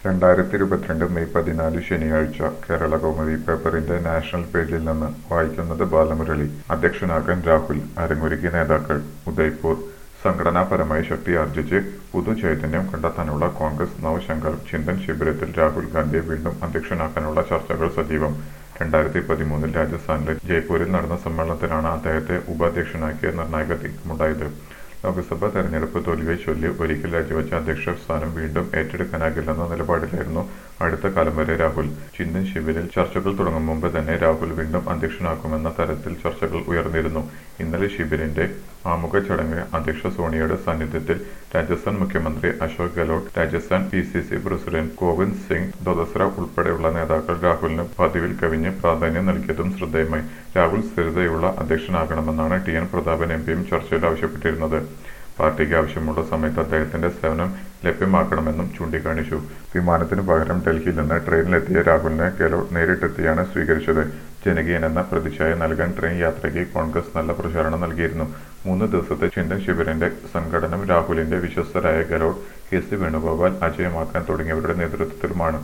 രണ്ടായിരത്തി ഇരുപത്തിരണ്ട് മെയ് പതിനാല് ശനിയാഴ്ച കേരള കൗമുദി പേപ്പറിന്റെ നാഷണൽ പേജിൽ നിന്ന് വായിക്കുന്നത് ബാലമുരളി അധ്യക്ഷനാകാൻ രാഹുൽ അരങ്ങൊരുക്കി നേതാക്കൾ ഉദയ്പൂർ സംഘടനാപരമായി ശക്തിയാർജിച്ച് പുതുചൈതന്യം കണ്ടെത്താനുള്ള കോൺഗ്രസ് നവശങ്കർ ചിന്തൻ ശിബിരത്തിൽ രാഹുൽ ഗാന്ധിയെ വീണ്ടും അധ്യക്ഷനാക്കാനുള്ള ചർച്ചകൾ സജീവം രണ്ടായിരത്തി പതിമൂന്നിൽ രാജസ്ഥാനിലെ ജയ്പൂരിൽ നടന്ന സമ്മേളനത്തിലാണ് അദ്ദേഹത്തെ ഉപാധ്യക്ഷനാക്കിയ നിർണായക തീരുമാനമുണ്ടായത് ലോക്സഭാ തെരഞ്ഞെടുപ്പ് തോൽവിയെ ചൊല്ലി ഒരിക്കൽ രാജിവെച്ച അധ്യക്ഷ സ്ഥാനം വീണ്ടും ഏറ്റെടുക്കാനാകില്ലെന്ന നിലപാടിലായിരുന്നു അടുത്ത കാലം വരെ രാഹുൽ ചിന്തൻ ശിബിരിൽ ചർച്ചകൾ തുടങ്ങും മുമ്പ് തന്നെ രാഹുൽ വീണ്ടും അധ്യക്ഷനാക്കുമെന്ന തരത്തിൽ ചർച്ചകൾ ഉയർന്നിരുന്നു ഇന്നലെ ശിബിരിന്റെ ആമുഖ ചടങ്ങ് അധ്യക്ഷ സോണിയയുടെ സാന്നിധ്യത്തിൽ രാജസ്ഥാൻ മുഖ്യമന്ത്രി Ashok Gehlot Rajasthan P C C president Govind Singh Dotasra ഉൾപ്പെടെയുള്ള നേതാക്കൾ രാഹുലിന് പതിവിൽ കവിഞ്ഞ് പ്രാധാന്യം നൽകിയതും ശ്രദ്ധേയമായി രാഹുൽ സ്ഥിരതയുള്ള അധ്യക്ഷനാകണമെന്നാണ് ടി എൻ പ്രതാപൻ എം പിയും ചർച്ചയിൽ ആവശ്യപ്പെട്ടിരുന്നത് പാർട്ടിക്ക് ആവശ്യമുള്ള സമയത്ത് അദ്ദേഹത്തിന്റെ സേവനം ലഭ്യമാക്കണമെന്നും ചൂണ്ടിക്കാണിച്ചു വിമാനത്തിന് പകരം ഡൽഹിയിൽ നിന്ന് ട്രെയിനിലെത്തിയ രാഹുലിനെ ഗെഹ്ലോട്ട് നേരിട്ടെത്തിയാണ് സ്വീകരിച്ചത് ജനകീയനെന്ന പ്രതിച്ഛായ നൽകാൻ ട്രെയിൻ യാത്രയ്ക്ക് കോൺഗ്രസ് നല്ല പ്രചാരണം നൽകിയിരുന്നു മൂന്ന് ദിവസത്തെ ചിന്തൻ ശിബിരന്റെ സംഘടനം രാഹുലിന്റെ വിശ്വസ്തരായ ഗെഹ്ലോട്ട് കെ സി വേണുഗോപാൽ അജയ് മാക്കൻ തുടങ്ങിയവരുടെ നേതൃത്വത്തിലുമാണ്